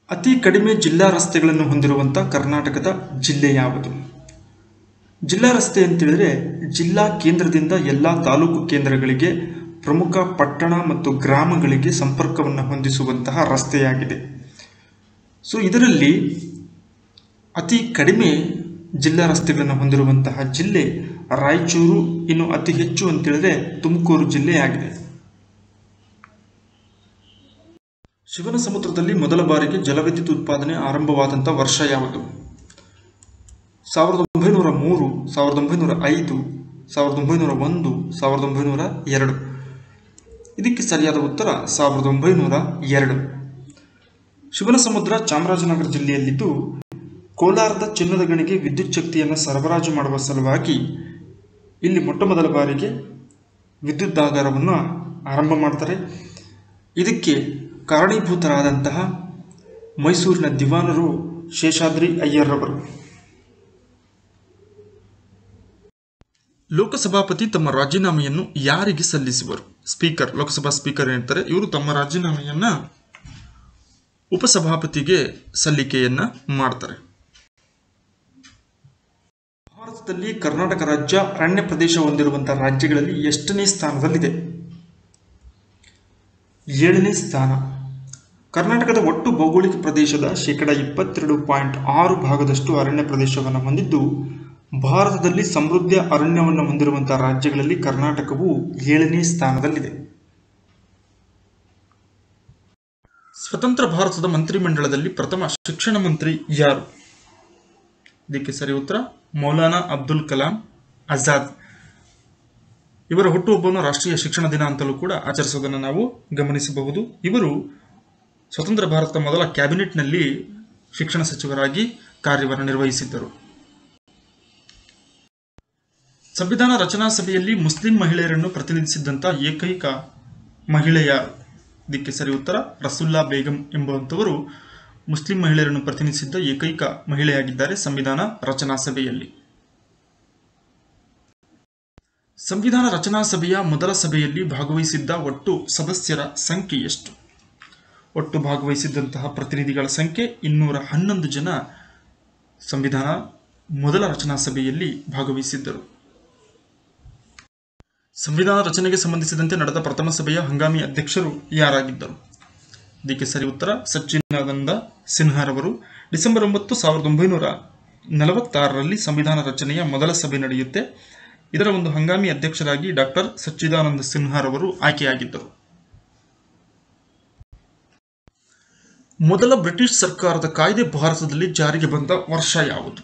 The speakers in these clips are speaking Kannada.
ಅತಿ ಕಡಿಮೆ ಜಿಲ್ಲಾ ರಸ್ತೆಗಳನ್ನು ಹೊಂದಿರುವಂಥ ಕರ್ನಾಟಕದ ಜಿಲ್ಲೆ ಯಾವುದು ಜಿಲ್ಲಾ ರಸ್ತೆ ಅಂತೇಳಿದ್ರೆ ಜಿಲ್ಲಾ ಕೇಂದ್ರದಿಂದ ಎಲ್ಲ ತಾಲೂಕು ಕೇಂದ್ರಗಳಿಗೆ ಪ್ರಮುಖ ಪಟ್ಟಣ ಮತ್ತು ಗ್ರಾಮಗಳಿಗೆ ಸಂಪರ್ಕವನ್ನು ಹೊಂದಿಸುವಂತಹ ರಸ್ತೆಯಾಗಿದೆ ಸೊ ಇದರಲ್ಲಿ ಅತಿ ಕಡಿಮೆ ಜಿಲ್ಲಾ ರಸ್ತೆಗಳನ್ನು ಹೊಂದಿರುವಂತಹ ಜಿಲ್ಲೆ ರಾಯಚೂರು ಇನ್ನು ಅತಿ ಹೆಚ್ಚು ಅಂತೇಳಿದ್ರೆ ತುಮಕೂರು ಜಿಲ್ಲೆಯಾಗಿದೆ ಶಿವನ ಸಮುದ್ರದಲ್ಲಿ ಮೊದಲ ಬಾರಿಗೆ ಜಲವಿದ್ಯುತ್ ಉತ್ಪಾದನೆ ಆರಂಭವಾದಂಥ ವರ್ಷ ಯಾವುದು ಸಾವಿರದ ಒಂಬೈನೂರ ಮೂರು ಸಾವಿರದ ಒಂಬೈನೂರ ಐದು ಸಾವಿರದ ಒಂಬೈನೂರ ಒಂದು ಸಾವಿರದ ಒಂಬೈನೂರ ಎರಡು ಇದಕ್ಕೆ ಸರಿಯಾದ ಉತ್ತರ ಸಾವಿರದ ಒಂಬೈನೂರ ಎರಡು ಶಿವನ ಸಮುದ್ರ ಚಾಮರಾಜನಗರ ಜಿಲ್ಲೆಯಲ್ಲಿದ್ದು ಕೋಲಾರದ ಚಿನ್ನದ ಗಣಿಗೆ ವಿದ್ಯುತ್ ಶಕ್ತಿಯನ್ನು ಸರಬರಾಜು ಮಾಡುವ ಸಲುವಾಗಿ ಇಲ್ಲಿ ಮೊಟ್ಟ ಮೊದಲ ಬಾರಿಗೆ ವಿದ್ಯುದಾಗಾರವನ್ನು ಆರಂಭ ಮಾಡ್ತಾರೆ ಇದಕ್ಕೆ ಕಾರಣೀಭೂತರಾದಂತಹ ಮೈಸೂರಿನ ದಿವಾನರು ಶೇಷಾದ್ರಿ ಅಯ್ಯರ್ರವರು ಲೋಕಸಭಾಪತಿ ತಮ್ಮ ರಾಜೀನಾಮೆಯನ್ನು ಯಾರಿಗೆ ಸಲ್ಲಿಸುವರು ಸ್ಪೀಕರ್ ಲೋಕಸಭಾ ಸ್ಪೀಕರ್ ಏನಿರ್ತಾರೆ ಇವರು ತಮ್ಮ ರಾಜೀನಾಮೆಯನ್ನ ಉಪಸಭಾಪತಿಗೆ ಸಲ್ಲಿಕೆಯನ್ನ ಮಾಡ್ತಾರೆ ಭಾರತದಲ್ಲಿ ಕರ್ನಾಟಕ ರಾಜ್ಯ ಅರಣ್ಯ ಪ್ರದೇಶ ಹೊಂದಿರುವಂತಹ ರಾಜ್ಯಗಳಲ್ಲಿ ಎಷ್ಟನೇ ಸ್ಥಾನದಲ್ಲಿದೆ ಏಳನೇ ಸ್ಥಾನ ಕರ್ನಾಟಕದ ಒಟ್ಟು ಭೌಗೋಳಿಕ ಪ್ರದೇಶದ ಶೇಕಡ ಇಪ್ಪತ್ತೆರಡು ಪಾಯಿಂಟ್ ಆರು ಭಾಗದಷ್ಟು ಅರಣ್ಯ ಪ್ರದೇಶವನ್ನು ಹೊಂದಿದ್ದು ಭಾರತದಲ್ಲಿ ಸಮೃದ್ಧ ಅರಣ್ಯವನ್ನು ಹೊಂದಿರುವಂತಹ ರಾಜ್ಯಗಳಲ್ಲಿ ಕರ್ನಾಟಕವು ಏಳನೇ ಸ್ಥಾನದಲ್ಲಿದೆ ಸ್ವತಂತ್ರ ಭಾರತದ ಮಂತ್ರಿಮಂಡಲದಲ್ಲಿ ಪ್ರಥಮ ಶಿಕ್ಷಣ ಮಂತ್ರಿ ಯಾರು ಇದಕ್ಕೆ ಸರಿ ಉತ್ತರ ಮೌಲಾನಾ ಅಬ್ದುಲ್ ಕಲಾಂ ಆಜಾದ್ ಇವರ ಹುಟ್ಟುಹಬ್ಬವನ್ನು ರಾಷ್ಟ್ರೀಯ ಶಿಕ್ಷಣ ದಿನ ಅಂತಲೂ ಕೂಡ ಆಚರಿಸುವುದನ್ನು ನಾವು ಗಮನಿಸಬಹುದು ಇವರು ಸ್ವತಂತ್ರ ಭಾರತದ ಮೊದಲ ಕ್ಯಾಬಿನೆಟ್ನಲ್ಲಿ ಶಿಕ್ಷಣ ಸಚಿವರಾಗಿ ಕಾರ್ಯವನ್ನು ನಿರ್ವಹಿಸಿದ್ದರು ಸಂವಿಧಾನ ರಚನಾ ಸಭೆಯಲ್ಲಿ ಮುಸ್ಲಿಂ ಮಹಿಳೆಯರನ್ನು ಪ್ರತಿನಿಧಿಸಿದ್ದಂಥ ಏಕೈಕ ಮಹಿಳೆಯ ಇದಕ್ಕೆ ಸರಿ ಉತ್ತರ ರಸುಲ್ಲಾ ಬೇಗಂ ಎಂಬುವಂಥವರು ಮುಸ್ಲಿಂ ಮಹಿಳೆಯರನ್ನು ಪ್ರತಿನಿಧಿಸಿದ್ದ ಏಕೈಕ ಮಹಿಳೆಯಾಗಿದ್ದಾರೆ ಸಂವಿಧಾನ ರಚನಾ ಸಭೆಯಲ್ಲಿ ಸಂವಿಧಾನ ರಚನಾ ಸಭೆಯ ಮೊದಲ ಸಭೆಯಲ್ಲಿ ಭಾಗವಹಿಸಿದ್ದ ಒಟ್ಟು ಸದಸ್ಯರ ಸಂಖ್ಯೆ ಎಷ್ಟು ಒಟ್ಟು ಭಾಗವಹಿಸಿದ್ದಂತಹ ಪ್ರತಿನಿಧಿಗಳ ಸಂಖ್ಯೆ ಇನ್ನೂರ ಹನ್ನೊಂದು ಜನ ಸಂವಿಧಾನ ಮೊದಲ ರಚನಾ ಸಭೆಯಲ್ಲಿ ಭಾಗವಹಿಸಿದ್ದರು ಸಂವಿಧಾನ ರಚನೆಗೆ ಸಂಬಂಧಿಸಿದಂತೆ ನಡೆದ ಪ್ರಥಮ ಸಭೆಯ ಹಂಗಾಮಿ ಅಧ್ಯಕ್ಷರು ಯಾರಾಗಿದ್ದರು ಇದಕ್ಕೆ ಸರಿ ಉತ್ತರ ಸಚ್ಚಿದಾನಂದ ಸಿನ್ಹಾರವರು ಡಿಸೆಂಬರ್ ಒಂಬತ್ತು ಸಾವಿರದ ಒಂಬೈನೂರ ನಲವತ್ತಾರರಲ್ಲಿ ಸಂವಿಧಾನ ರಚನೆಯ ಮೊದಲ ಸಭೆ ನಡೆಯುತ್ತೆ ಇದರ ಒಂದು ಹಂಗಾಮಿ ಅಧ್ಯಕ್ಷರಾಗಿ ಡಾಕ್ಟರ್ ಸಚ್ಚಿದಾನಂದ ಸಿನ್ಹಾರವರು ಆಯ್ಕೆಯಾಗಿದ್ದರು ಮೊದಲ ಬ್ರಿಟಿಷ್ ಸರ್ಕಾರದ ಕಾಯ್ದೆ ಭಾರತದಲ್ಲಿ ಜಾರಿಗೆ ಬಂದ ವರ್ಷ ಯಾವುದು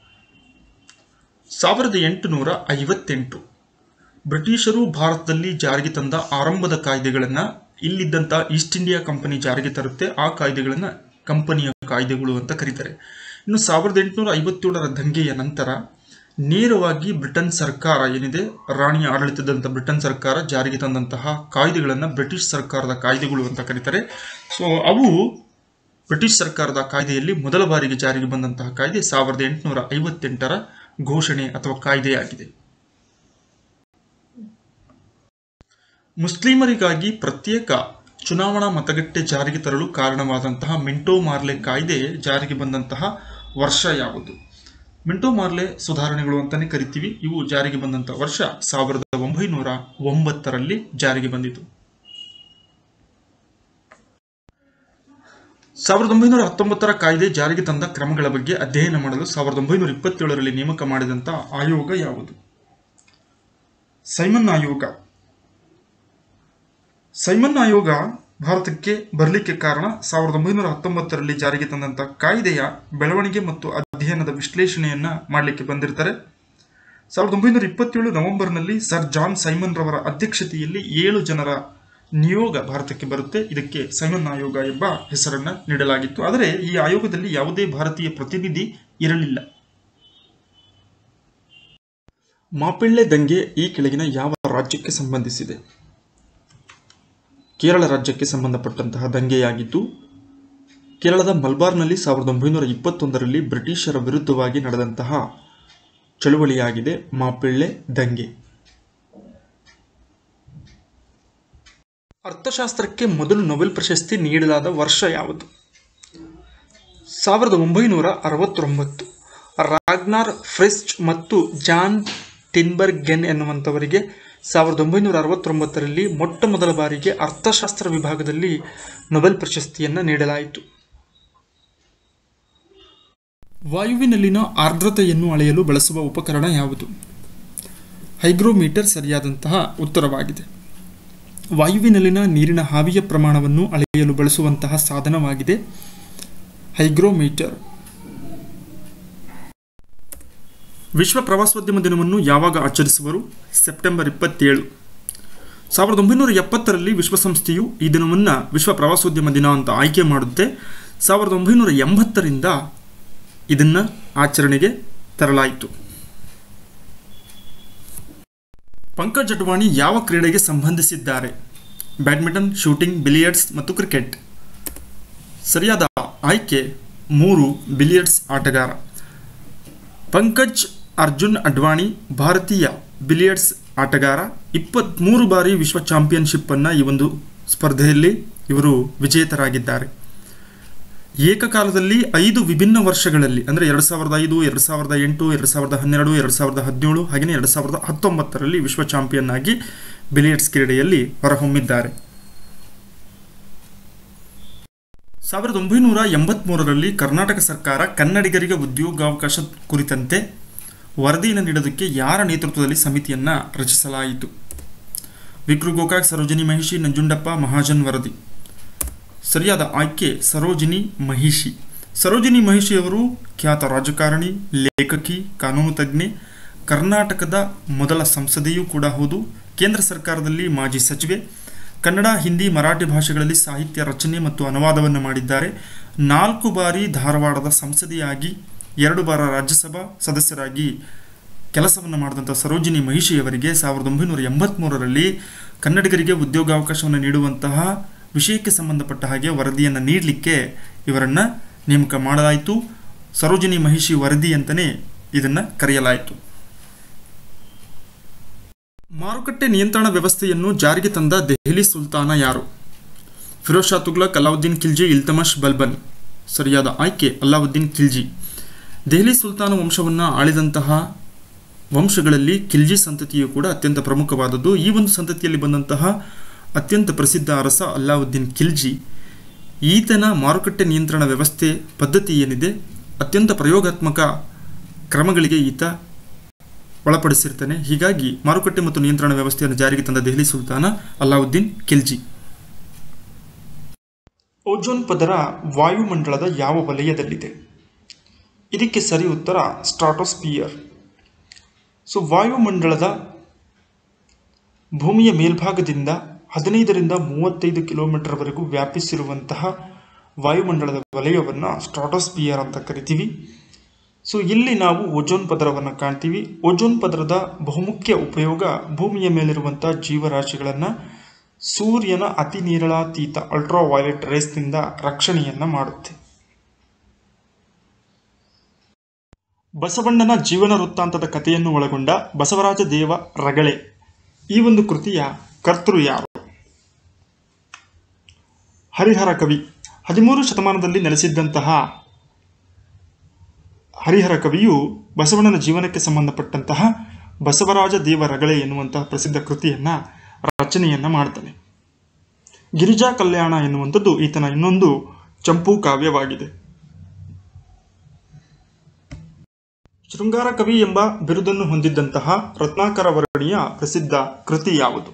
ಸಾವಿರದ ಎಂಟುನೂರ ಐವತ್ತೆಂಟು ಬ್ರಿಟಿಷರು ಭಾರತದಲ್ಲಿ ಜಾರಿಗೆ ತಂದ ಆರಂಭದ ಕಾಯ್ದೆಗಳನ್ನು ಇಲ್ಲಿದ್ದಂಥ ಈಸ್ಟ್ ಇಂಡಿಯಾ ಕಂಪನಿ ಜಾರಿಗೆ ತರುತ್ತೆ ಆ ಕಾಯ್ದೆಗಳನ್ನು ಕಂಪನಿಯ ಕಾಯ್ದೆಗಳು ಅಂತ ಕರೀತಾರೆ ಇನ್ನು ಸಾವಿರದ ಎಂಟುನೂರ ಐವತ್ತೇಳರ ದಂಗೆಯ ನಂತರ ನೇರವಾಗಿ ಬ್ರಿಟನ್ ಸರ್ಕಾರ ಏನಿದೆ ರಾಣಿಯ ಆಡಳಿತದಂಥ ಬ್ರಿಟನ್ ಸರ್ಕಾರ ಜಾರಿಗೆ ತಂದಂತಹ ಕಾಯ್ದೆಗಳನ್ನು ಬ್ರಿಟಿಷ್ ಸರ್ಕಾರದ ಕಾಯ್ದೆಗಳು ಅಂತ ಕರೀತಾರೆ ಸೊ ಅವು ಬ್ರಿಟಿಷ್ ಸರ್ಕಾರದ ಕಾಯ್ದೆಯಲ್ಲಿ ಮೊದಲ ಬಾರಿಗೆ ಜಾರಿಗೆ ಬಂದಂತಹ ಕಾಯ್ದೆ ಸಾವಿರದ ಎಂಟುನೂರ ಐವತ್ತೆಂಟರ ಘೋಷಣೆ ಅಥವಾ ಕಾಯ್ದೆಯಾಗಿದೆ ಮುಸ್ಲಿಮರಿಗಾಗಿ ಪ್ರತ್ಯೇಕ ಚುನಾವಣಾ ಮತಗಟ್ಟೆ ಜಾರಿಗೆ ತರಲು ಕಾರಣವಾದಂತಹ ಮಿಂಟೋ ಮಾರ್ಲೆ ಕಾಯ್ದೆ ಜಾರಿಗೆ ಬಂದಂತಹ ವರ್ಷ ಯಾವುದು ಮಿಂಟೋ ಮಾರ್ಲೆ ಸುಧಾರಣೆಗಳು ಅಂತಾನೆ ಕರಿತೀವಿ ಇವು ಜಾರಿಗೆ ಬಂದಂತಹ ವರ್ಷ ಸಾವಿರದ ಒಂಬೈನೂರ ಒಂಬತ್ತರಲ್ಲಿ ಜಾರಿಗೆ ಬಂದಿತು ಸಾವಿರದ ಒಂಬೈನೂರ ಹತ್ತೊಂಬತ್ತರ ಕಾಯ್ದೆ ಜಾರಿಗೆ ತಂದ ಕ್ರಮಗಳ ಬಗ್ಗೆ ಅಧ್ಯಯನ ಮಾಡಲು ಸಾವಿರದ ಒಂಬೈನೂರ ಇಪ್ಪತ್ತೇಳರಲ್ಲಿ ನೇಮಕ ಮಾಡಿದಂಥ ಆಯೋಗ ಯಾವುದು ಸೈಮನ್ ಆಯೋಗ ಸೈಮನ್ ಆಯೋಗ ಭಾರತಕ್ಕೆ ಬರಲಿಕ್ಕೆ ಕಾರಣ ಸಾವಿರದ ಒಂಬೈನೂರ ಹತ್ತೊಂಬತ್ತರಲ್ಲಿ ಜಾರಿಗೆ ತಂದಂಥ ಕಾಯ್ದೆಯ ಬೆಳವಣಿಗೆ ಮತ್ತು ಅಧ್ಯಯನದ ವಿಶ್ಲೇಷಣೆಯನ್ನ ಮಾಡಲಿಕ್ಕೆ ಬಂದಿರ್ತಾರೆ ಸಾವಿರದ ಒಂಬೈನೂರ ಇಪ್ಪತ್ತೇಳು ನವೆಂಬರ್ನಲ್ಲಿ ಸರ್ ಜಾನ್ ಸೈಮನ್ ರವರ ಅಧ್ಯಕ್ಷತೆಯಲ್ಲಿ ಏಳು ಜನರ ನಿಯೋಗ ಭಾರತಕ್ಕೆ ಬರುತ್ತೆ ಇದಕ್ಕೆ ಸೈಮನ್ ಆಯೋಗ ಎಂಬ ಹೆಸರನ್ನ ನೀಡಲಾಗಿತ್ತು ಆದರೆ ಈ ಆಯೋಗದಲ್ಲಿ ಯಾವುದೇ ಭಾರತೀಯ ಪ್ರತಿನಿಧಿ ಇರಲಿಲ್ಲ ಮಾಪಿಳ್ಳೆ ದಂಗೆ ಈ ಕೆಳಗಿನ ಯಾವ ರಾಜ್ಯಕ್ಕೆ ಸಂಬಂಧಿಸಿದೆ ಕೇರಳ ರಾಜ್ಯಕ್ಕೆ ಸಂಬಂಧಪಟ್ಟಂತಹ ದಂಗೆಯಾಗಿದ್ದು ಕೇರಳದ ಮಲ್ಬಾರ್ನಲ್ಲಿ ಸಾವಿರದ ಒಂಬೈನೂರ ಇಪ್ಪತ್ತೊಂದರಲ್ಲಿ ಬ್ರಿಟಿಷರ ವಿರುದ್ಧವಾಗಿ ನಡೆದಂತಹ ಚಳುವಳಿಯಾಗಿದೆ ಮಾಪಿಳ್ಳೆ ದಂಗೆ ಅರ್ಥಶಾಸ್ತ್ರಕ್ಕೆ ಮೊದಲು ನೊಬೆಲ್ ಪ್ರಶಸ್ತಿ ನೀಡಲಾದ ವರ್ಷ ಯಾವುದು ಸಾವಿರದ ಒಂಬೈನೂರ ಅರವತ್ತೊಂಬತ್ತು ರಾಗ್ನಾರ್ ಫ್ರಿಸ್ಟ್ ಮತ್ತು ಜಾನ್ ಟಿನ್ಬರ್ಗೆನ್ ಎನ್ನುವಂಥವರಿಗೆ ಸಾವಿರದ ಒಂಬೈನೂರ ಅರವತ್ತೊಂಬತ್ತರಲ್ಲಿ ಮೊಟ್ಟ ಮೊದಲ ಬಾರಿಗೆ ಅರ್ಥಶಾಸ್ತ್ರ ವಿಭಾಗದಲ್ಲಿ ನೊಬೆಲ್ ಪ್ರಶಸ್ತಿಯನ್ನು ನೀಡಲಾಯಿತು ವಾಯುವಿನಲ್ಲಿನ ಆರ್ದ್ರತೆಯನ್ನು ಅಳೆಯಲು ಬಳಸುವ ಉಪಕರಣ ಯಾವುದು ಹೈಗ್ರೋಮೀಟರ್ ಸರಿಯಾದಂತಹ ಉತ್ತರವಾಗಿದೆ ವಾಯುವಿನಲ್ಲಿನ ನೀರಿನ ಹಾವಿಯ ಪ್ರಮಾಣವನ್ನು ಅಳೆಯಲು ಬಳಸುವಂತಹ ಸಾಧನವಾಗಿದೆ ಹೈಗ್ರೋಮೀಟರ್ ವಿಶ್ವ ಪ್ರವಾಸೋದ್ಯಮ ದಿನವನ್ನು ಯಾವಾಗ ಆಚರಿಸುವರು ಸೆಪ್ಟೆಂಬರ್ ಇಪ್ಪತ್ತೇಳು ಸಾವಿರದ ಒಂಬೈನೂರ ಎಪ್ಪತ್ತರಲ್ಲಿ ವಿಶ್ವಸಂಸ್ಥೆಯು ಈ ದಿನವನ್ನು ವಿಶ್ವ ಪ್ರವಾಸೋದ್ಯಮ ದಿನ ಅಂತ ಆಯ್ಕೆ ಮಾಡುತ್ತೆ ಸಾವಿರದ ಒಂಬೈನೂರ ಎಂಬತ್ತರಿಂದ ಇದನ್ನು ಆಚರಣೆಗೆ ತರಲಾಯಿತು ಪಂಕಜ್ ಅಡ್ವಾಣಿ ಯಾವ ಕ್ರೀಡೆಗೆ ಸಂಬಂಧಿಸಿದ್ದಾರೆ ಬ್ಯಾಡ್ಮಿಂಟನ್ ಶೂಟಿಂಗ್ ಬಿಲಿಯರ್ಡ್ಸ್ ಮತ್ತು ಕ್ರಿಕೆಟ್ ಸರಿಯಾದ ಆಯ್ಕೆ ಮೂರು ಬಿಲಿಯರ್ಡ್ಸ್ ಆಟಗಾರ ಪಂಕಜ್ ಅರ್ಜುನ್ ಅಡ್ವಾಣಿ ಭಾರತೀಯ ಬಿಲಿಯರ್ಡ್ಸ್ ಆಟಗಾರ ಇಪ್ಪತ್ತ್ಮೂರು ಬಾರಿ ವಿಶ್ವ ಚಾಂಪಿಯನ್ಶಿಪ್ಪನ್ನು ಈ ಒಂದು ಸ್ಪರ್ಧೆಯಲ್ಲಿ ಇವರು ವಿಜೇತರಾಗಿದ್ದಾರೆ ಏಕಕಾಲದಲ್ಲಿ ಐದು ವಿಭಿನ್ನ ವರ್ಷಗಳಲ್ಲಿ ಅಂದರೆ ಎರಡು ಸಾವಿರದ ಐದು ಎರಡು ಸಾವಿರದ ಎಂಟು ಎರಡು ಸಾವಿರದ ಹನ್ನೆರಡು ಎರಡು ಸಾವಿರದ ಹದಿನೇಳು ಹಾಗೆಯೇ ಎರಡು ಸಾವಿರದ ಹತ್ತೊಂಬತ್ತರಲ್ಲಿ ವಿಶ್ವ ಚಾಂಪಿಯನ್ ಆಗಿ ಬಿಲಿಯರ್ಡ್ಸ್ ಕ್ರೀಡೆಯಲ್ಲಿ ಹೊರಹೊಮ್ಮಿದ್ದಾರೆ ಸಾವಿರದ ಒಂಬೈನೂರ ಎಂಬತ್ತ್ಮೂರರಲ್ಲಿ ಕರ್ನಾಟಕ ಸರ್ಕಾರ ಕನ್ನಡಿಗರಿಗೆ ಉದ್ಯೋಗಾವಕಾಶ ಕುರಿತಂತೆ ವರದಿಯನ್ನು ನೀಡೋದಕ್ಕೆ ಯಾರ ನೇತೃತ್ವದಲ್ಲಿ ಸಮಿತಿಯನ್ನು ರಚಿಸಲಾಯಿತು ವಿಕ್ರು ಗೋಕಾಕ್ ಸರೋಜಿನಿ ಮಹಿಷಿ ನಂಜುಂಡಪ್ಪ ಮಹಾಜನ್ ವರದಿ ಸರಿಯಾದ ಆಯ್ಕೆ ಸರೋಜಿನಿ ಮಹಿಷಿ ಸರೋಜಿನಿ ಮಹಿಷಿಯವರು ಖ್ಯಾತ ರಾಜಕಾರಣಿ ಲೇಖಕಿ ಕಾನೂನು ತಜ್ಞೆ ಕರ್ನಾಟಕದ ಮೊದಲ ಸಂಸದೆಯೂ ಕೂಡ ಹೌದು ಕೇಂದ್ರ ಸರ್ಕಾರದಲ್ಲಿ ಮಾಜಿ ಸಚಿವೆ ಕನ್ನಡ ಹಿಂದಿ ಮರಾಠಿ ಭಾಷೆಗಳಲ್ಲಿ ಸಾಹಿತ್ಯ ರಚನೆ ಮತ್ತು ಅನುವಾದವನ್ನು ಮಾಡಿದ್ದಾರೆ ನಾಲ್ಕು ಬಾರಿ ಧಾರವಾಡದ ಸಂಸದೆಯಾಗಿ ಎರಡು ಬಾರ ರಾಜ್ಯಸಭಾ ಸದಸ್ಯರಾಗಿ ಕೆಲಸವನ್ನು ಮಾಡಿದಂಥ ಸರೋಜಿನಿ ಮಹಿಷಿಯವರಿಗೆ ಸಾವಿರದ ಒಂಬೈನೂರ ಎಂಬತ್ತ್ಮೂರರಲ್ಲಿ ಕನ್ನಡಿಗರಿಗೆ ಉದ್ಯೋಗಾವಕಾಶವನ್ನು ನೀಡುವಂತಹ ವಿಷಯಕ್ಕೆ ಸಂಬಂಧಪಟ್ಟ ಹಾಗೆ ವರದಿಯನ್ನು ನೀಡಲಿಕ್ಕೆ ಇವರನ್ನು ನೇಮಕ ಮಾಡಲಾಯಿತು ಸರೋಜಿನಿ ಮಹಿಷಿ ವರದಿ ಅಂತಲೇ ಇದನ್ನು ಕರೆಯಲಾಯಿತು ಮಾರುಕಟ್ಟೆ ನಿಯಂತ್ರಣ ವ್ಯವಸ್ಥೆಯನ್ನು ಜಾರಿಗೆ ತಂದ ದೆಹಲಿ ಸುಲ್ತಾನ ಯಾರು ಫಿರೋಜ್ ಶಾ ತುಗ್ಲಕ್ ಅಲಾವುದ್ದೀನ್ ಖಿಲ್ಜಿ ಇಲ್ತಮಶ್ ಬಲ್ಬನ್ ಸರಿಯಾದ ಆಯ್ಕೆ ಅಲಾವುದ್ದೀನ್ ಖಿಲ್ಜಿ ದೆಹಲಿ ಸುಲ್ತಾನ ವಂಶವನ್ನು ಆಳಿದಂತಹ ವಂಶಗಳಲ್ಲಿ ಖಿಲ್ಜಿ ಸಂತತಿಯು ಕೂಡ ಅತ್ಯಂತ ಪ್ರಮುಖವಾದದ್ದು ಈ ಒಂದು ಸಂತತಿಯಲ್ಲಿ ಬಂದಂತಹ ಅತ್ಯಂತ ಪ್ರಸಿದ್ಧ ಅರಸ ಅಲ್ಲಾವುದ್ದೀನ್ ಖಿಲ್ಜಿ ಈತನ ಮಾರುಕಟ್ಟೆ ನಿಯಂತ್ರಣ ವ್ಯವಸ್ಥೆ ಪದ್ಧತಿ ಏನಿದೆ ಅತ್ಯಂತ ಪ್ರಯೋಗಾತ್ಮಕ ಕ್ರಮಗಳಿಗೆ ಈತ ಒಳಪಡಿಸಿರ್ತಾನೆ ಹೀಗಾಗಿ ಮಾರುಕಟ್ಟೆ ಮತ್ತು ನಿಯಂತ್ರಣ ವ್ಯವಸ್ಥೆಯನ್ನು ಜಾರಿಗೆ ತಂದ ದೆಹಲಿ ಸುಲ್ತಾನ ಅಲ್ಲಾವುದ್ದೀನ್ ಖಿಲ್ಜಿ ಓಜೋನ್ ಪದರ ವಾಯುಮಂಡಲದ ಯಾವ ವಲಯದಲ್ಲಿದೆ ಇದಕ್ಕೆ ಸರಿ ಉತ್ತರ ಸ್ಟ್ರಾಟೋಸ್ಪಿಯರ್ ಸೊ ವಾಯುಮಂಡಲದ ಭೂಮಿಯ ಮೇಲ್ಭಾಗದಿಂದ ಹದಿನೈದರಿಂದ ಮೂವತ್ತೈದು ಕಿಲೋಮೀಟರ್ವರೆಗೂ ವ್ಯಾಪಿಸಿರುವಂತಹ ವಾಯುಮಂಡಲದ ವಲಯವನ್ನು ಸ್ಟ್ರಾಟೋಸ್ಪಿಯರ್ ಅಂತ ಕರಿತೀವಿ ಸೊ ಇಲ್ಲಿ ನಾವು ಓಜೋನ್ ಪದರವನ್ನು ಕಾಣ್ತೀವಿ ಓಜೋನ್ ಪದರದ ಬಹುಮುಖ್ಯ ಉಪಯೋಗ ಭೂಮಿಯ ಮೇಲಿರುವಂಥ ಜೀವರಾಶಿಗಳನ್ನು ಸೂರ್ಯನ ಅತಿ ನೀರಳಾತೀತ ಅಲ್ಟ್ರಾ ವೈಲೆಟ್ ರೇಸ್ನಿಂದ ರಕ್ಷಣೆಯನ್ನು ಮಾಡುತ್ತೆ ಬಸವಣ್ಣನ ಜೀವನ ವೃತ್ತಾಂತದ ಕಥೆಯನ್ನು ಒಳಗೊಂಡ ಬಸವರಾಜ ದೇವ ರಗಳೆ ಈ ಒಂದು ಕೃತಿಯ ಕರ್ತೃ ಯಾರು ಹರಿಹರ ಕವಿ ಹದಿಮೂರು ಶತಮಾನದಲ್ಲಿ ನೆಲೆಸಿದ್ದಂತಹ ಹರಿಹರ ಕವಿಯು ಬಸವಣ್ಣನ ಜೀವನಕ್ಕೆ ಸಂಬಂಧಪಟ್ಟಂತಹ ಬಸವರಾಜ ದೇವ ರಗಳೆ ಎನ್ನುವಂತಹ ಪ್ರಸಿದ್ಧ ಕೃತಿಯನ್ನ ರಚನೆಯನ್ನ ಮಾಡ್ತಾನೆ ಗಿರಿಜಾ ಕಲ್ಯಾಣ ಎನ್ನುವಂಥದ್ದು ಈತನ ಇನ್ನೊಂದು ಚಂಪು ಕಾವ್ಯವಾಗಿದೆ ಶೃಂಗಾರ ಕವಿ ಎಂಬ ಬಿರುದನ್ನು ಹೊಂದಿದ್ದಂತಹ ರತ್ನಾಕರ ವರ್ಣಿಯ ಪ್ರಸಿದ್ಧ ಕೃತಿ ಯಾವುದು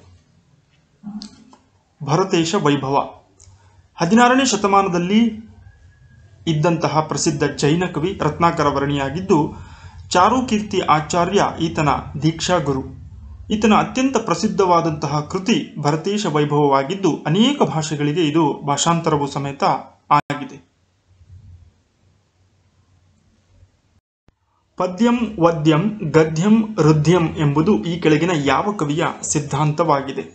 ಭರತೇಶ ವೈಭವ ಹದಿನಾರನೇ ಶತಮಾನದಲ್ಲಿ ಇದ್ದಂತಹ ಪ್ರಸಿದ್ಧ ಜೈನ ಕವಿ ರತ್ನಾಕರ ವರ್ಣಿಯಾಗಿದ್ದು ಚಾರುಕೀರ್ತಿ ಆಚಾರ್ಯ ಈತನ ದೀಕ್ಷಾ ಗುರು ಈತನ ಅತ್ಯಂತ ಪ್ರಸಿದ್ಧವಾದಂತಹ ಕೃತಿ ಭರತೇಶ ವೈಭವವಾಗಿದ್ದು ಅನೇಕ ಭಾಷೆಗಳಿಗೆ ಇದು ಭಾಷಾಂತರವೂ ಸಮೇತ ಆಗಿದೆ ಪದ್ಯಂ ವದ್ಯಂ ಗದ್ಯಂ ರುದ್ಯಂ ಎಂಬುದು ಈ ಕೆಳಗಿನ ಯಾವ ಕವಿಯ ಸಿದ್ಧಾಂತವಾಗಿದೆ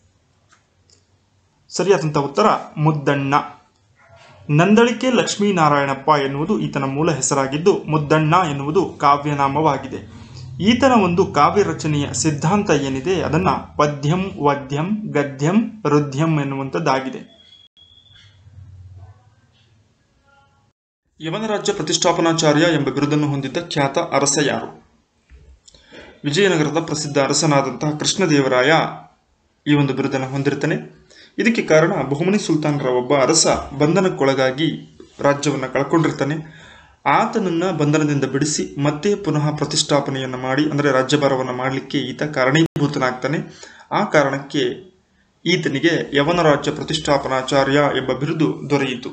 ಸರಿಯಾದಂಥ ಉತ್ತರ ಮುದ್ದಣ್ಣ ನಂದಳಿಕೆ ಲಕ್ಷ್ಮೀನಾರಾಯಣಪ್ಪ ಎನ್ನುವುದು ಈತನ ಮೂಲ ಹೆಸರಾಗಿದ್ದು ಮುದ್ದಣ್ಣ ಎನ್ನುವುದು ಕಾವ್ಯನಾಮವಾಗಿದೆ ಈತನ ಒಂದು ಕಾವ್ಯ ರಚನೆಯ ಸಿದ್ಧಾಂತ ಏನಿದೆ ಅದನ್ನ ಪದ್ಯಂ ವದ್ಯಂ ಗದ್ಯಂ ರುದ್ಯಂ ಎನ್ನುವಂಥದ್ದಾಗಿದೆ ಯವನ ರಾಜ್ಯ ಪ್ರತಿಷ್ಠಾಪನಾಚಾರ್ಯ ಎಂಬ ಬಿರುದನ್ನು ಹೊಂದಿದ್ದ ಖ್ಯಾತ ಅರಸ ಯಾರು ವಿಜಯನಗರದ ಪ್ರಸಿದ್ಧ ಅರಸನಾದಂತಹ ಕೃಷ್ಣದೇವರಾಯ ಈ ಒಂದು ಬಿರುದನ್ನು ಹೊಂದಿರ್ತಾನೆ ಇದಕ್ಕೆ ಕಾರಣ ಬಹುಮನಿ ಸುಲ್ತಾನರ ಒಬ್ಬ ಅರಸ ಬಂಧನಕ್ಕೊಳಗಾಗಿ ರಾಜ್ಯವನ್ನು ಕಳ್ಕೊಂಡಿರ್ತಾನೆ ಆತನನ್ನ ಬಂಧನದಿಂದ ಬಿಡಿಸಿ ಮತ್ತೆ ಪುನಃ ಪ್ರತಿಷ್ಠಾಪನೆಯನ್ನು ಮಾಡಿ ಅಂದರೆ ರಾಜ್ಯಭಾರವನ್ನು ಮಾಡಲಿಕ್ಕೆ ಈತ ಕಾರಣೀಭೂತನಾಗ್ತಾನೆ ಆ ಕಾರಣಕ್ಕೆ ಈತನಿಗೆ ಯವನ ರಾಜ್ಯ ಪ್ರತಿಷ್ಠಾಪನಾಚಾರ್ಯ ಎಂಬ ಬಿರುದು ದೊರೆಯಿತು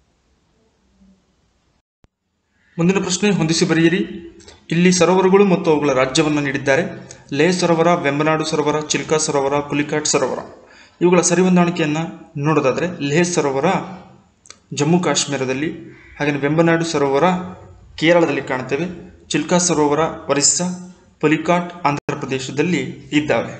ಮುಂದಿನ ಪ್ರಶ್ನೆ ಹೊಂದಿಸಿ ಬರೆಯಿರಿ ಇಲ್ಲಿ ಸರೋವರಗಳು ಮತ್ತು ಅವುಗಳ ರಾಜ್ಯವನ್ನು ನೀಡಿದ್ದಾರೆ ಲೇಹ್ ಸರೋವರ ವೆಂಬನಾಡು ಸರೋವರ ಚಿಲ್ಕಾ ಸರೋವರ ಪುಲಿಕಾಟ್ ಸರೋವರ ಇವುಗಳ ಸರಿಹೊಂದಾಣಿಕೆಯನ್ನು ನೋಡೋದಾದರೆ ಲೇಹ್ ಸರೋವರ ಜಮ್ಮು ಕಾಶ್ಮೀರದಲ್ಲಿ ಹಾಗೆಯೇ ವೆಂಬನಾಡು ಸರೋವರ ಕೇರಳದಲ್ಲಿ ಕಾಣ್ತೇವೆ ಚಿಲ್ಕಾ ಸರೋವರ ಒರಿಸ್ಸಾ ಪುಲಿಕಾಟ್ ಆಂಧ್ರ ಪ್ರದೇಶದಲ್ಲಿ ಇದ್ದಾವೆ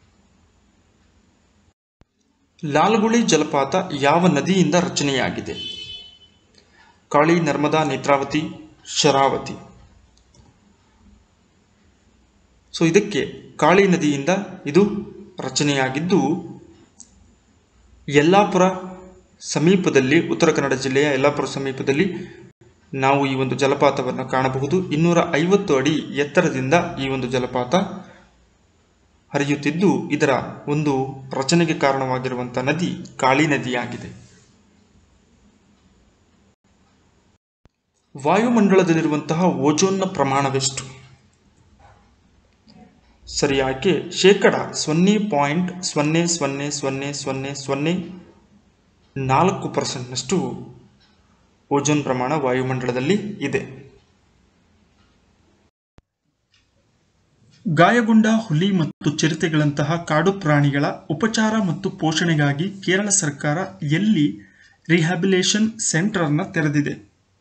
ಲಾಲ್ಗುಳಿ ಜಲಪಾತ ಯಾವ ನದಿಯಿಂದ ರಚನೆಯಾಗಿದೆ ಕಾಳಿ ನರ್ಮದಾ ನೇತ್ರಾವತಿ ಶರಾವತಿ ಸೊ ಇದಕ್ಕೆ ಕಾಳಿ ನದಿಯಿಂದ ಇದು ರಚನೆಯಾಗಿದ್ದು ಯಲ್ಲಾಪುರ ಸಮೀಪದಲ್ಲಿ ಉತ್ತರ ಕನ್ನಡ ಜಿಲ್ಲೆಯ ಯಲ್ಲಾಪುರ ಸಮೀಪದಲ್ಲಿ ನಾವು ಈ ಒಂದು ಜಲಪಾತವನ್ನು ಕಾಣಬಹುದು ಇನ್ನೂರ ಐವತ್ತು ಅಡಿ ಎತ್ತರದಿಂದ ಈ ಒಂದು ಜಲಪಾತ ಹರಿಯುತ್ತಿದ್ದು ಇದರ ಒಂದು ರಚನೆಗೆ ಕಾರಣವಾಗಿರುವಂತಹ ನದಿ ಕಾಳಿ ನದಿಯಾಗಿದೆ ವಾಯುಮಂಡಲದಲ್ಲಿರುವಂತಹ ಓಜೋನ್ನ ಪ್ರಮಾಣವೆಷ್ಟು ಸರಿಯಾಗಿ ಶೇಕಡ ಸೊನ್ನೆ ಪಾಯಿಂಟ್ ಸೊನ್ನೆ ಸೊನ್ನೆ ಸೊನ್ನೆ ಸೊನ್ನೆ ಸೊನ್ನೆ ನಾಲ್ಕು ಪರ್ಸೆಂಟ್ನಷ್ಟು ಓಜೋನ್ ಪ್ರಮಾಣ ವಾಯುಮಂಡಲದಲ್ಲಿ ಇದೆ ಗಾಯಗೊಂಡ ಹುಲಿ ಮತ್ತು ಚಿರತೆಗಳಂತಹ ಕಾಡು ಪ್ರಾಣಿಗಳ ಉಪಚಾರ ಮತ್ತು ಪೋಷಣೆಗಾಗಿ ಕೇರಳ ಸರ್ಕಾರ ಎಲ್ಲಿ ರಿಹ್ಯಾಬಿಲೇಷನ್ ಸೆಂಟರ್ ಅನ್ನ ತೆರೆದಿದೆ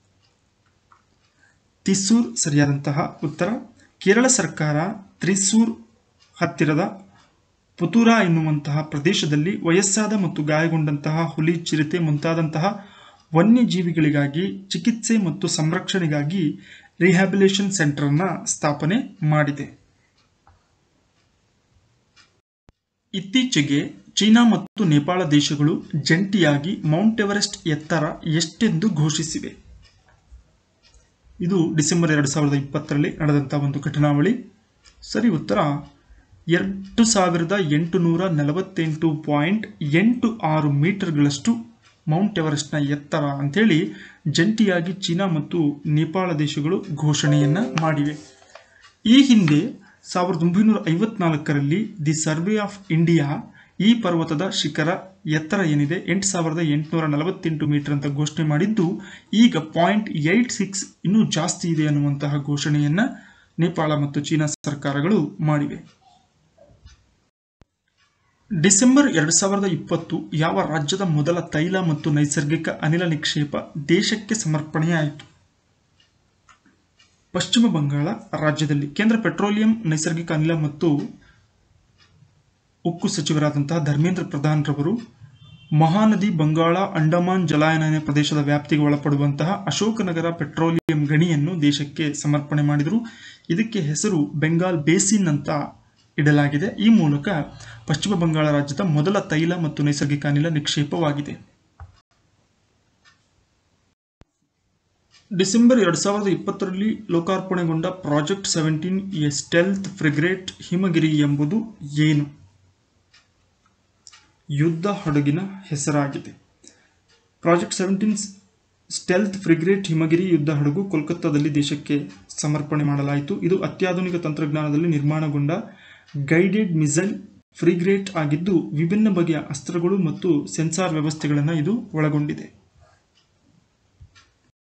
ತಿಸ್ಸೂರ್ ಸರಿಯಾದಂತಹ ಉತ್ತರ ಕೇರಳ ಸರ್ಕಾರ ತ್ರಿಸೂರ್ ಹತ್ತಿರದ ಪುತೂರಾ ಎನ್ನುವಂತಹ ಪ್ರದೇಶದಲ್ಲಿ ವಯಸ್ಸಾದ ಮತ್ತು ಗಾಯಗೊಂಡಂತಹ ಹುಲಿ ಚಿರತೆ ಮುಂತಾದಂತಹ ವನ್ಯಜೀವಿಗಳಿಗಾಗಿ ಚಿಕಿತ್ಸೆ ಮತ್ತು ಸಂರಕ್ಷಣೆಗಾಗಿ ರಿಹ್ಯಾಬಿಲೇಷನ್ ಸೆಂಟರ್ ಅನ್ನ ಸ್ಥಾಪನೆ ಮಾಡಿದೆ ಇತ್ತೀಚೆಗೆ ಚೀನಾ ಮತ್ತು ನೇಪಾಳ ದೇಶಗಳು ಜಂಟಿಯಾಗಿ ಮೌಂಟ್ ಎವರೆಸ್ಟ್ ಎತ್ತರ ಎಷ್ಟೆಂದು ಘೋಷಿಸಿವೆ ಇದು ಡಿಸೆಂಬರ್ ಎರಡು ಸಾವಿರದ ಇಪ್ಪತ್ತರಲ್ಲಿ ನಡೆದಂತಹ ಒಂದು ಘಟನಾವಳಿ ಸರಿ ಉತ್ತರ ಎರಡು ಸಾವಿರದ ಎಂಟುನೂರ ನಲವತ್ತೆಂಟು ಪಾಯಿಂಟ್ ಎಂಟು ಆರು ಮೀಟರ್ಗಳಷ್ಟು ಮೌಂಟ್ ಎವರೆಸ್ಟ್ನ ಎತ್ತರ ಅಂಥೇಳಿ ಜಂಟಿಯಾಗಿ ಚೀನಾ ಮತ್ತು ನೇಪಾಳ ದೇಶಗಳು ಘೋಷಣೆಯನ್ನ ಮಾಡಿವೆ ಈ ಹಿಂದೆ ಸಾವಿರದ ಒಂಬೈನೂರ ಐವತ್ನಾಲ್ಕರಲ್ಲಿ ದಿ ಸರ್ವೆ ಆಫ್ ಇಂಡಿಯಾ ಈ ಪರ್ವತದ ಶಿಖರ ಎತ್ತರ ಏನಿದೆ ಎಂಟು ಸಾವಿರದ ಎಂಟುನೂರ ನಲವತ್ತೆಂಟು ಮೀಟರ್ ಅಂತ ಘೋಷಣೆ ಮಾಡಿದ್ದು ಈಗ ಪಾಯಿಂಟ್ ಏಟ್ ಸಿಕ್ಸ್ ಇನ್ನೂ ಜಾಸ್ತಿ ಇದೆ ಅನ್ನುವಂತಹ ಘೋಷಣೆಯನ್ನ ನೇಪಾಳ ಮತ್ತು ಚೀನಾ ಸರ್ಕಾರಗಳು ಮಾಡಿವೆ ಡಿಸೆಂಬರ್ ಎರಡು ಸಾವಿರದ ಇಪ್ಪತ್ತು ಯಾವ ರಾಜ್ಯದ ಮೊದಲ ತೈಲ ಮತ್ತು ನೈಸರ್ಗಿಕ ಅನಿಲ ನಿಕ್ಷೇಪ ದೇಶಕ್ಕೆ ಸಮರ್ಪಣೆಯಾಯಿತು ಪಶ್ಚಿಮ ಬಂಗಾಳ ರಾಜ್ಯದಲ್ಲಿ ಕೇಂದ್ರ ಪೆಟ್ರೋಲಿಯಂ ನೈಸರ್ಗಿಕ ಅನಿಲ ಮತ್ತು ಉಕ್ಕು ಸಚಿವರಾದಂತಹ ಧರ್ಮೇಂದ್ರ ಪ್ರಧಾನ್ ರವರು ಮಹಾನದಿ ಬಂಗಾಳ ಅಂಡಮಾನ್ ಜಲಾನಯನ ಪ್ರದೇಶದ ವ್ಯಾಪ್ತಿಗೆ ಒಳಪಡುವಂತಹ ಅಶೋಕನಗರ ಪೆಟ್ರೋಲಿಯಂ ಗಣಿಯನ್ನು ದೇಶಕ್ಕೆ ಸಮರ್ಪಣೆ ಮಾಡಿದರು ಇದಕ್ಕೆ ಹೆಸರು ಬೆಂಗಾಲ್ ಬೇಸಿನ್ ಅಂತ ಇಡಲಾಗಿದೆ ಈ ಮೂಲಕ ಪಶ್ಚಿಮ ಬಂಗಾಳ ರಾಜ್ಯದ ಮೊದಲ ತೈಲ ಮತ್ತು ನೈಸರ್ಗಿಕ ಅನಿಲ ನಿಕ್ಷೇಪವಾಗಿದೆ ಡಿಸೆಂಬರ್ ಎರಡು ಸಾವಿರದ ಇಪ್ಪತ್ತರಲ್ಲಿ ಲೋಕಾರ್ಪಣೆಗೊಂಡ project seventeen A stealth frigate Himgiri ಎಂಬುದು ಏನು ಯುದ್ಧ ಹಡಗಿನ ಹೆಸರಾಗಿದೆ project seventeen stealth frigate Himgiri ಯುದ್ಧ ಹಡಗು ಕೋಲ್ಕತ್ತಾದಲ್ಲಿ ದೇಶಕ್ಕೆ ಸಮರ್ಪಣೆ ಮಾಡಲಾಯಿತು ಇದು ಅತ್ಯಾಧುನಿಕ ತಂತ್ರಜ್ಞಾನದಲ್ಲಿ ನಿರ್ಮಾಣಗೊಂಡ ಗೈಡೆಡ್ ಮಿಸೈಲ್ ಫ್ರಿಗ್ರೇಟ್ ಆಗಿದ್ದು ವಿಭಿನ್ನ ಬಗೆಯ ಅಸ್ತ್ರಗಳು ಮತ್ತು ಸೆನ್ಸಾರ್ ವ್ಯವಸ್ಥೆಗಳನ್ನು ಇದು ಒಳಗೊಂಡಿದೆ